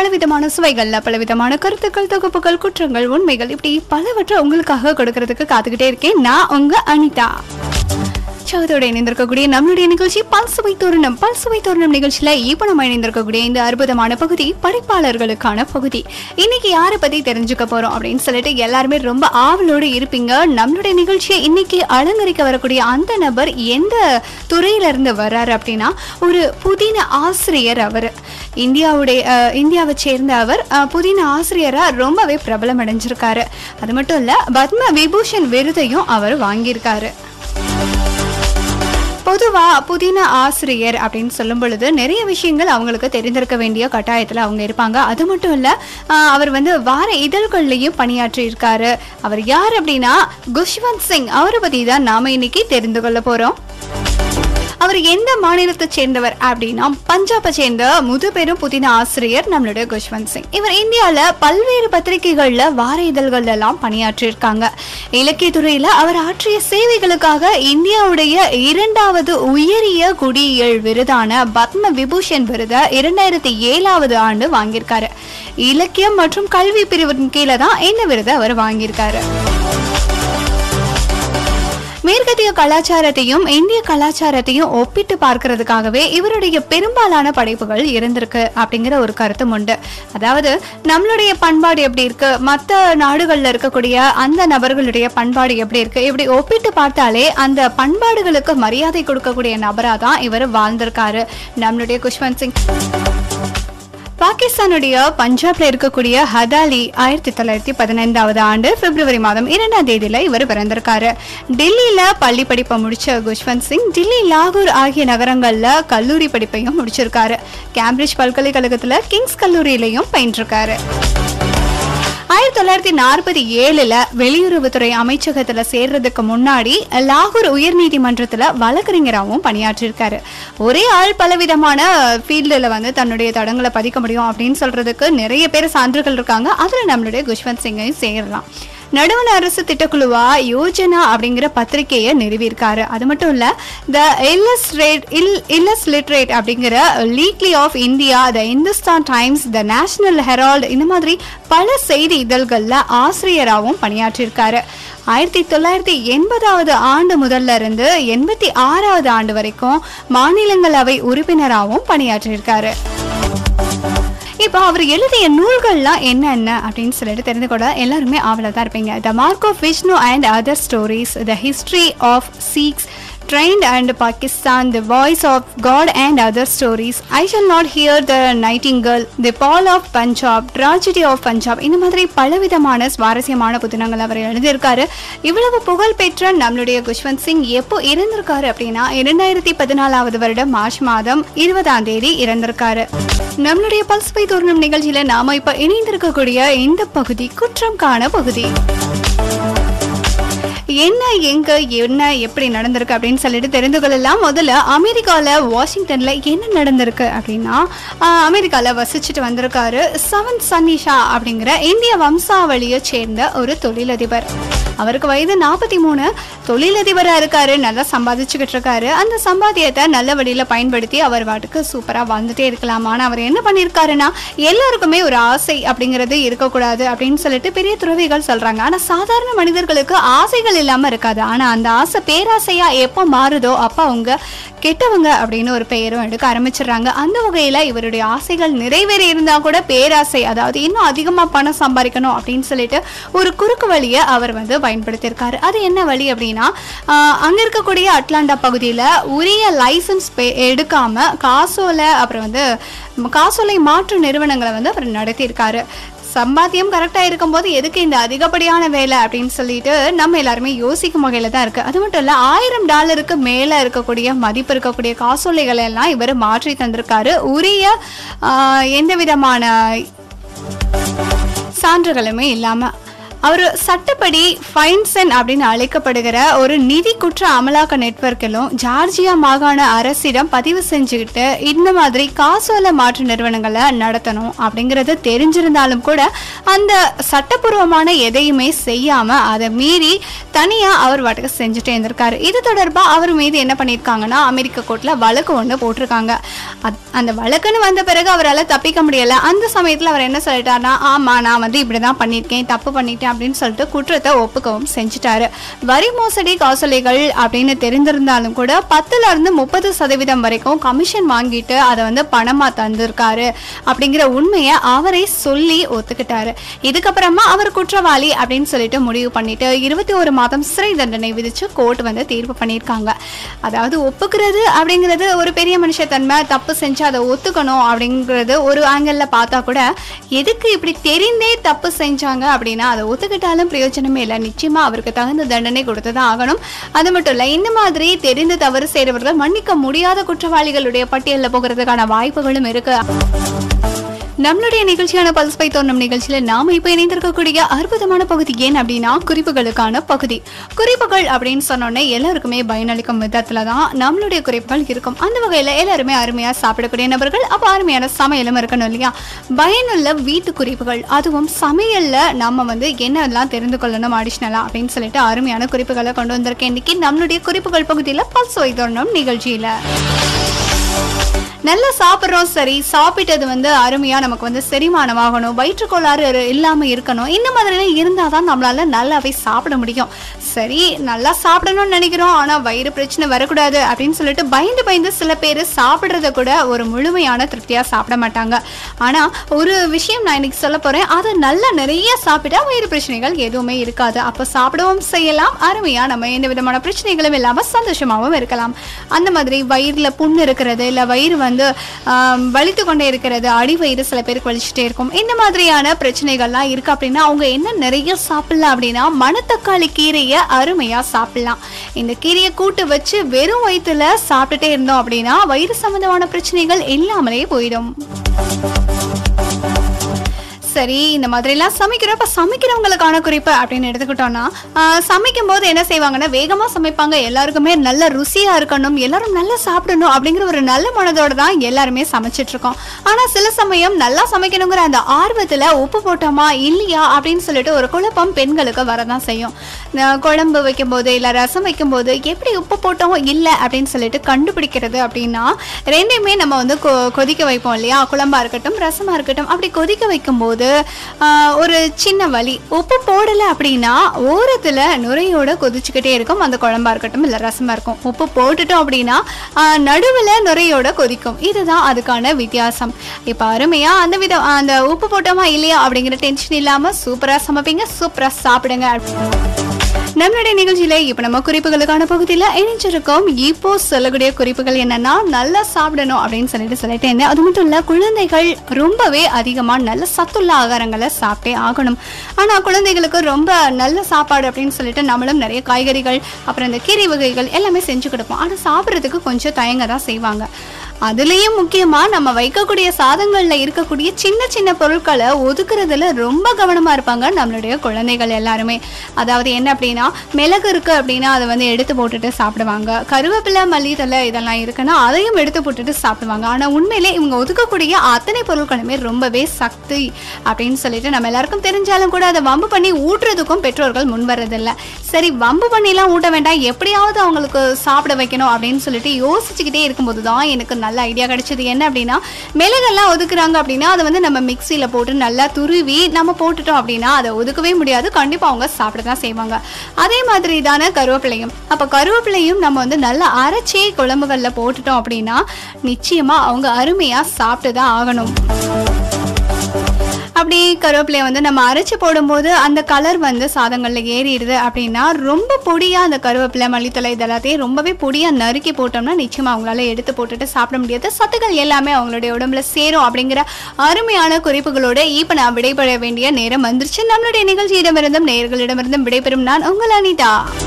பலவிதமான சுவைகள்ல பலவிதமான கருத்துக்கள் தொகுப்புகள் குற்றங்கள் உண்மைகள் இப்படி பலவற்றை உங்களுக்காக கொடுக்கறதுக்கு காத்துக்கிட்டே இருக்கேன் நான் உங்க அனிதா சோதோட இணைந்திருக்கக்கூடிய நம்மளுடைய நிகழ்ச்சி பல்சுவை தோரணம் பல்சுவை தோரணம் நிகழ்ச்சியில இப்போ நம்ம இணைந்திருக்கக்கூடிய இந்த அற்புதமான பகுதி படைப்பாளர்களுக்கான பகுதி இன்னைக்கு யாரை பத்தி தெரிஞ்சுக்க போறோம் அப்படின்னு சொல்லிட்டு எல்லாருமே ரொம்ப ஆவலோடு இருப்பீங்க நம்மளுடைய நிகழ்ச்சியை இன்னைக்கு அலங்கரிக்க வரக்கூடிய அந்த நபர் எந்த துறையில இருந்து வர்றாரு அப்படின்னா ஒரு புதின ஆசிரியர் அவர் இந்தியாவுடைய அஹ், இந்தியாவை சேர்ந்த அவர் அஹ், புதின ஆசிரியரா ரொம்பவே பிரபலம் அடைஞ்சிருக்காரு அது மட்டும் இல்ல பத்ம விபூஷன் விருதையும் அவர் வாங்கியிருக்காரு பொதுவா புதின ஆசிரியர் அப்படின்னு சொல்லும் பொழுது நிறைய விஷயங்கள் அவங்களுக்கு தெரிந்திருக்க வேண்டிய கட்டாயத்துல அவங்க இருப்பாங்க அது மட்டும் இல்ல ஆஹ், அவர் வந்து வார இதழ்கள்லயும் பணியாற்றி இருக்காரு அவர் யார் அப்படின்னா குஷ்வந்த் சிங் அவரை பத்தி தான் நாம இன்னைக்கு தெரிந்து கொள்ள போறோம் அவர் எந்த மாநிலத்தை சேர்ந்தவர் அப்படின்னா பஞ்சாபை சேர்ந்த முதுபெரும் புதின ஆசிரியர் நம்மளுடைய குஷ்வந்த் சிங் இவர் இந்தியால பல்வேறு பத்திரிகைகள்ல வார இதழ்கள் எல்லாம் பணியாற்றியிருக்காங்க இலக்கியத்துறையில அவர் ஆற்றிய சேவைகளுக்காக இந்தியாவுடைய இரண்டாவது உயரிய குடியியல் விருதான பத்ம விபூஷன் விருதை இரண்டாயிரத்தி ஏழாவது ஆண்டு வாங்கியிருக்காரு இலக்கியம் மற்றும் கல்வி பிரிவின் கீழே தான் இந்த விருதை அவர் வாங்கியிருக்காரு மேற்கத்திய கலாச்சாரத்தையும் இந்திய கலாச்சாரத்தையும் ஒப்பிட்டு பார்க்கறதுக்காகவே இவருடைய பெரும்பாலான படைப்புகள் இருந்திருக்கு அப்படிங்கிற ஒரு கருத்தும் உண்டு அதாவது நம்மளுடைய பண்பாடு எப்படி இருக்கு மற்ற நாடுகள்ல இருக்கக்கூடிய அந்த நபர்களுடைய பண்பாடு எப்படி இருக்கு இப்படி ஒப்பிட்டு பார்த்தாலே அந்த பண்பாடுகளுக்கு மரியாதை கொடுக்கக்கூடிய நபரா தான் இவர் வாழ்ந்திருக்காரு நம்மளுடைய குஷ்வந்த் சிங் பாகிஸ்தானுடைய பஞ்சாப்ல இருக்கக்கூடிய ஹதாலி ஆயிரத்தி தொள்ளாயிரத்தி பதினைந்தாவது ஆண்டு பிப்ரவரி மாதம் இரண்டாம் தேதியில இவர் பிறந்திருக்காரு டெல்லியில பள்ளி படிப்பை முடிச்ச குஷ்வந்த் சிங் டெல்லி லாகூர் ஆகிய நகரங்கள்ல கல்லூரி படிப்பையும் முடிச்சிருக்காரு கேம்பிரிட்ஜ் பல்கலைக்கழகத்துல கிங்ஸ் கல்லூரியிலையும் பயின்றிருக்காரு ஆயிரத்தி தொள்ளாயிரத்தி நாற்பத்தி ஏழுல வெளியுறவுத்துறை அமைச்சகத்துல சேர்றதுக்கு முன்னாடி லாகூர் உயர்நீதிமன்றத்துல வழக்கறிஞராகவும் பணியாற்றியிருக்காரு ஒரே ஆள் பலவிதமான ஃபீல்டில் வந்து தன்னுடைய தடங்களை பதிக்க முடியும் அப்படின்னு சொல்றதுக்கு நிறைய பேர் சான்றுகள் இருக்காங்க அதுல நம்மளுடைய குஷ்வந்த் சிங்கையும் சேரலாம் நடுவண் அரசு திட்டக்குழுவா யோஜனா அப்படிங்கிற பத்திரிகையை நிறுவியிருக்காரு அது மட்டும் இல்ல த இல்லஸ்ட்ரேட் இல் இல்லஸ்லிட்ரேட் அப்படிங்கிற weekly of India the Hindustan times the national herald இந்த மாதிரி பல செய்தி இதழ்கள்ல ஆசிரியராகவும் பணியாற்றியிருக்காரு ஆயிரத்தி தொள்ளாயிரத்தி எண்பதாவது ஆண்டு முதல்ல இருந்து எண்பத்தி ஆறாவது ஆண்டு வரைக்கும் மாநிலங்களவை உறுப்பினராகவும் பணியாற்றியிருக்காரு இப்போ அவர் எழுதிய நூல்கள்லாம் என்னென்ன அப்படின்னு சொல்லிட்டு தெரிந்து கூட எல்லாருமே ஆவலாக தான் இருப்பீங்க the mark of Vishnu and other stories the history of Sikhs trained and Pakistan the voice of God and other stories I shall not hear the nightingale the fall of Punjab tragedy of Punjab இந்த மாதிரி பலவிதமான சுவாரஸ்யமான புத்தகங்கள் அவர் எழுதியிருக்காரு இவ்வளவு புகழ் பெற்ற நம்மளுடைய குஷ்வந்த் சிங் எப்போ இறந்திருக்காரு அப்படின்னா இரண்டாயிரத்தி பதினாலாவது வருடம் மார்ச் மாதம் இருபதாம் தேதி இறந்திருக்காரு நம்மளுடைய பல்சுவை தோரணம் நிகழ்ச்சியில நாம இப்ப இணைந்திருக்கக்கூடிய இந்த பகுதி குற்றம் காண பகுதி என்ன எங்க என்ன எப்படி நடந்திருக்கு அப்படின்னு சொல்லிட்டு தெரிந்து கொள்ளலாம் முதல்ல அமெரிக்கால வாஷிங்டன்ல என்ன நடந்திருக்கு அப்படின்னா ஆஹ், அமெரிக்கால வசிச்சுட்டு வந்திருக்காரு சவன் சன்னிஷா அப்படிங்கிற இந்திய வம்சாவளியை சேர்ந்த ஒரு தொழிலதிபர் அவருக்கு வயது நாற்பத்தி மூணு தொழிலதிபரா இருக்காரு நல்லா சம்பாதிச்சுக்கிட்டு இருக்காரு அந்த சம்பாத்தியத்தை நல்ல வழியில பயன்படுத்தி அவர் வாட்டுக்கு சூப்பரா வாழ்ந்துட்டே இருக்கலாம் ஆனா அவர் என்ன பண்ணியிருக்காருன்னா எல்லாருக்குமே ஒரு ஆசை அப்படிங்கிறது இருக்கக்கூடாது அப்படின்னு சொல்லிட்டு பெரிய துறவிகள் சொல்றாங்க ஆனா சாதாரண மனிதர்களுக்கு ஆசைகள் இல்லாம இருக்காது ஆனா அந்த ஆசை பேராசையா எப்போ மாறுதோ அப்ப அவங்க கெட்டவங்க அப்படின்னு ஒரு பெயரும் எடுக்க ஆரம்பிச்சிடுறாங்க அந்த வகையில இவருடைய ஆசைகள் நிறைவேறி இருந்தா கூட பேராசை அதாவது இன்னும் அதிகமா பணம் சம்பாதிக்கணும் அப்படின்னு சொல்லிட்டு ஒரு குறுக்கு வழியை அவர் வந்து பயன்படுத்தியிருக்காரு அது என்ன வழி அப்படின்னா ஆஹ், அங்க இருக்கக்கூடிய அட்லாண்டா பகுதியில உரிய லைசன்ஸ் எடுக்காம காசோலை அப்புறம் வந்து காசோலை மாற்று நிறுவனங்களை வந்து அவர் நடத்தியிருக்காரு சம்பாத்தியம் கரெக்டாக இருக்கும்போது எதுக்கு இந்த அதிகப்படியான வேலை அப்படின்னு சொல்லிட்டு நம்ம எல்லாருமே யோசிக்கும் வகையில் தான் இருக்குது அது மட்டும் இல்லை ஆயிரம் டாலருக்கு மேலே இருக்கக்கூடிய மதிப்பு இருக்கக்கூடிய காசோலைகளை எல்லாம் இவர் மாற்றி தந்திருக்காரு உரிய ஆஹ், எந்த விதமான சான்றுகளுமே இல்லாமல் அவர் சட்டப்படி ஃபைன்சன் அப்படின்னு அழைக்கப்படுகிற ஒரு நிதி குற்ற அமலாக்க நெட்வொர்க்கிலும் ஜார்ஜியா மாகாண அரசிடம் பதிவு செஞ்சுக்கிட்டு இந்த மாதிரி காசோலை மாற்று நிறுவனங்களை நடத்தணும் அப்படிங்கிறது தெரிஞ்சிருந்தாலும் கூட அந்த சட்டப்பூர்வமான எதையுமே செய்யாம அதை மீறி தனியா அவர் வாட்டுக்கு செஞ்சுட்டே இருந்திருக்காரு இது தொடர்பா அவர் மீது என்ன பண்ணியிருக்காங்கன்னா அமெரிக்க கோர்ட்ல வழக்கு ஒன்று போட்டிருக்காங்க அத்- அந்த வழக்குன்னு வந்த பிறகு அவரால் தப்பிக்க முடியல அந்த சமயத்தில் அவர் என்ன சொல்லிட்டாருன்னா ஆமா நான் வந்து இப்படிதான் பண்ணியிருக்கேன் தப்பு பண்ணிட்டேன் அப்படின்னு சொல்லிட்டு குற்றத்தை ஒப்புக்கவும் செஞ்சுட்டாரு வரி மோசடி காசோலைகள் அப்படின்னு தெரிந்திருந்தாலும் கூட பத்துல இருந்து முப்பது சதவீதம் வரைக்கும் கமிஷன் வாங்கிட்டு அதை வந்து பணமா தந்திருக்காரு அப்படிங்கிற உண்மையை அவரே சொல்லி ஒத்துக்கிட்டாரு இதுக்கப்புறமா அவர் குற்றவாளி அப்படின்னு சொல்லிட்டு முடிவு பண்ணிட்டு இருபத்தி ஒரு மாதம் சிறை தண்டனை விதிச்சு கோர்ட் வந்து தீர்ப்பு பண்ணியிருக்காங்க அதாவது ஒப்புக்கிறது அப்படிங்கிறது ஒரு பெரிய மனுஷத்தன்மை தப்பு செஞ்சு அதை ஒத்துக்கணும் அப்படிங்கிறது ஒரு ஆங்கிளில் பார்த்தா கூட எதுக்கு இப்படி தெரிந்தே தப்பு செஞ்சாங்க அப்படின்னா அதை ஒத்துக்கிட்டாலும் பிரயோஜனமே இல்லை நிச்சயமா அவருக்கு தகுந்த தண்டனை கொடுத்து தான் ஆகணும் அது மட்டும் இல்லை இந்த மாதிரி தெரிந்து தவறு செய்கிறவர்கள் மன்னிக்க முடியாத குற்றவாளிகளுடைய பட்டியலில் போகிறதுக்கான வாய்ப்புகளும் இருக்கு நம்மளுடைய நிகழ்ச்சியான பல்ஸ் பை தோணும் நிகழ்ச்சியில நாம இப்ப இணைந்திருக்கக்கூடிய அற்புதமான பகுதி ஏன் அப்படின்னா குறிப்புகளுக்கான பகுதி குறிப்புகள் அப்படின்னு சொன்னோன்னே எல்லாருக்குமே பயனளிக்கும் விதத்துல தான் நம்மளுடைய குறிப்புகள் இருக்கும் அந்த வகையில எல்லாருமே அருமையா சாப்பிடக்கூடிய நபர்கள் அப்ப அருமையான சமையலும் இருக்கணும் இல்லையா பயனுள்ள வீட்டு குறிப்புகள் அதுவும் சமையல்ல நம்ம வந்து என்னெல்லாம் தெரிந்து கொள்ளணும் அடிஷ்னலா அப்படின்னு சொல்லிட்டு அருமையான குறிப்புகளை கொண்டு வந்திருக்கேன் இன்னைக்கு நம்மளுடைய குறிப்புகள் பகுதியில பல்ஸ் வை தோணும் நிகழ்ச்சியில நல்லா சாப்பிட்றோம் சரி சாப்பிட்டது வந்து அருமையாக நமக்கு வந்து செரிமானமாகணும் வயிற்றுக்கோளாறு இரு- இல்லாம இருக்கணும் இந்த மாதிரிலாம் இருந்தால் தான் நம்மளால நல்லாவே சாப்பிட முடியும் சரி நல்லா சாப்பிடணும்னு நினைக்கிறோம் ஆனால் வயிறு பிரச்சனை வரக்கூடாது அப்படின்னு சொல்லிட்டு பயந்து பயந்து சில பேர் சாப்பிட்றத கூட ஒரு முழுமையான திருப்தியாக சாப்பிட மாட்டாங்க ஆனால் ஒரு விஷயம் நான் இன்னைக்கு சொல்ல போகிறேன் அதை நல்லா நிறைய சாப்பிட்டா வயிறு பிரச்சனைகள் எதுவுமே இருக்காது அப்போ சாப்பிடவும் செய்யலாம் அருமையாக நம்ம எந்த விதமான பிரச்சனைகளும் இல்லாமல் சந்தோஷமாகவும் இருக்கலாம் அந்த மாதிரி வயிறில் புண்ணு இருக்கிறது இல்லை வயிறு வந்து ஆம், வலித்து கொண்டே இருக்கிறது அடி வயிறு சில பேருக்கு வலிச்சுட்டே இருக்கும் இந்த மாதிரியான பிரச்சனைகள்லாம் இருக்கு அப்படின்னா அவங்க என்ன நிறைய சாப்பிடலாம் அப்படின்னா மணத்தக்காளி கீரையை அருமையா சாப்பிடலாம் இந்த கீரையை கூட்டு வச்சு வெறும் வயிற்றுல சாப்பிட்டுட்டே இருந்தோம் அப்படின்னா வயிறு சம்பந்தமான பிரச்சனைகள் இல்லாமலே போயிடும் சரி இந்த மாதிரிலாம் சமைக்கிறப்ப சமைக்கிறவங்களுக்கான குறிப்பு அப்படின்னு எடுத்துக்கிட்டோம்னா ஆஹ், சமைக்கும் போது என்ன செய்வாங்கன்னா வேகமாக சமைப்பாங்க எல்லாருக்குமே நல்ல ருசியாக இருக்கணும் எல்லாரும் நல்லா சாப்பிடணும் அப்படிங்கிற ஒரு நல்ல மனதோட தான் எல்லாருமே சமைச்சிட்டு இருக்கோம் ஆனால் சில சமயம் நல்லா சமைக்கணுங்கிற அந்த ஆர்வத்தில் உப்பு போட்டோமா இல்லையா அப்படின்னு சொல்லிட்டு ஒரு குழப்பம் பெண்களுக்கு வரதான் செய்யும் நான் குழம்பு வைக்கும்போது இல்லை ரசம் வைக்கும்போது எப்படி உப்பு போட்டோம் இல்லை அப்படின்னு சொல்லிட்டு கண்டுபிடிக்கிறது அப்படின்னா ரெண்டையுமே நம்ம வந்து கொ- கொதிக்க வைப்போம் இல்லையா குழம்பா இருக்கட்டும் ரசமா இருக்கட்டும் அப்படி கொதிக்க வைக்கும்போது ஆஹ், ஒரு சின்ன வலி உப்பு போடலை அப்படின்னா ஓரத்தில் நுரையோட கொதிச்சுக்கிட்டே இருக்கும் அந்த குழம்பா இருக்கட்டும் இல்லை ரசமா இருக்கும் உப்பு போட்டுட்டோம் அப்படின்னா நடுவில் நுரையோட கொதிக்கும் இதுதான் அதுக்கான வித்தியாசம் இப்போ அருமையா அந்த விதம் அந்த உப்பு போட்டோமா இல்லையா அப்படிங்கிற டென்ஷன் இல்லாமல் சூப்பராக சமைப்பீங்க சூப்பராக சாப்பிடுங்க நம்மளுடைய நிகழ்ச்சியில இப்ப நம்ம குறிப்புகளுக்கான பகுதியில இணைஞ்சிருக்கோம் இப்போ சொல்லக்கூடிய குறிப்புகள் என்னன்னா நல்லா சாப்பிடணும் அப்படின்னு சொல்லிட்டு சொல்லிட்டு இருந்தேன் அது மட்டும் இல்ல குழந்தைகள் ரொம்பவே அதிகமா நல்ல சத்துள்ள ஆகாரங்களை சாப்பிட்டே ஆகணும் ஆனா குழந்தைகளுக்கு ரொம்ப நல்ல சாப்பாடு அப்படின்னு சொல்லிட்டு நம்மளும் நிறைய காய்கறிகள் அப்புறம் இந்த கீரை வகைகள் எல்லாமே செஞ்சு கொடுப்போம் ஆனா சாப்பிட்றதுக்கு கொஞ்சம் தயங்க தான் செய்வாங்க அதுலேயும் முக்கியமா நம்ம வைக்கக்கூடிய சாதங்கள்ல இருக்கக்கூடிய சின்ன சின்ன பொருட்களை ஒதுக்குறதுல ரொம்ப கவனமா இருப்பாங்க நம்மளுடைய குழந்தைகள் எல்லாருமே அதாவது என்ன அப்படின்னா மிளகு இருக்கு அப்படின்னா அதை வந்து எடுத்து போட்டுட்டு சாப்பிடுவாங்க கருவேப்பிலை மல்லித்தலை இதெல்லாம் இருக்குன்னா அதையும் எடுத்து போட்டுட்டு சாப்பிடுவாங்க ஆனா உண்மையிலே இவங்க ஒதுக்கக்கூடிய அத்தனை பொருட்களுமே ரொம்பவே சக்தி அப்படின்னு சொல்லிட்டு நம்ம எல்லாருக்கும் தெரிஞ்சாலும் கூட அதை வம்பு பண்ணி ஊட்டுறதுக்கும் பெற்றோர்கள் முன் வர்றதில்ல சரி வம்பு பண்ணிலாம் ஊட்ட வேண்டாம் எப்படியாவது அவங்களுக்கு சாப்பிட வைக்கணும் அப்படின்னு சொல்லிட்டு யோசிச்சுக்கிட்டே இருக்கும்போது தான் எனக்கு நல்ல ஐடியா கிடைச்சது என்ன அப்படின்னா மிளகெல்லாம் ஒதுக்குறாங்க அப்படின்னா அதை வந்து நம்ம மிக்சியில் போட்டு நல்லா துருவி நம்ம போட்டுட்டோம் அப்படின்னா அதை ஒதுக்கவே முடியாது கண்டிப்பாக அவங்க சாப்பிட தான் செய்வாங்க அதே மாதிரி தானே கருவேப்பிலையும் அப்போ கருவேப்பிலையும் நம்ம வந்து நல்லா அரைச்சி குழம்புகளில் போட்டுட்டோம் அப்படின்னா நிச்சயமாக அவங்க அருமையாக சாப்பிட்டு தான் ஆகணும் அப்படி கருவேப்பிலையை வந்து நம்ம அரைச்சி போடும்போது அந்த கலர் வந்து சாதங்களில் ஏறிடுது அப்படின்னா ரொம்ப பொடியாக அந்த கருவேப்பிலை மல்லித்தலை இதெல்லாத்தையும் ரொம்பவே பொடியாக நறுக்கி போட்டோம்னா நிச்சயமாக அவங்களால எடுத்து போட்டுட்டு சாப்பிட முடியாது சத்துக்கள் எல்லாமே அவங்களுடைய உடம்புல சேரும் அப்படிங்கிற அருமையான குறிப்புகளோட இப்போ நான் விடைபெற வேண்டிய நேரம் வந்துருச்சு நம்மளுடைய நிகழ்ச்சியிடமிருந்தும் நேயர்களிடமிருந்தும் விடைபெறும் நான் உங்கள் அனிதா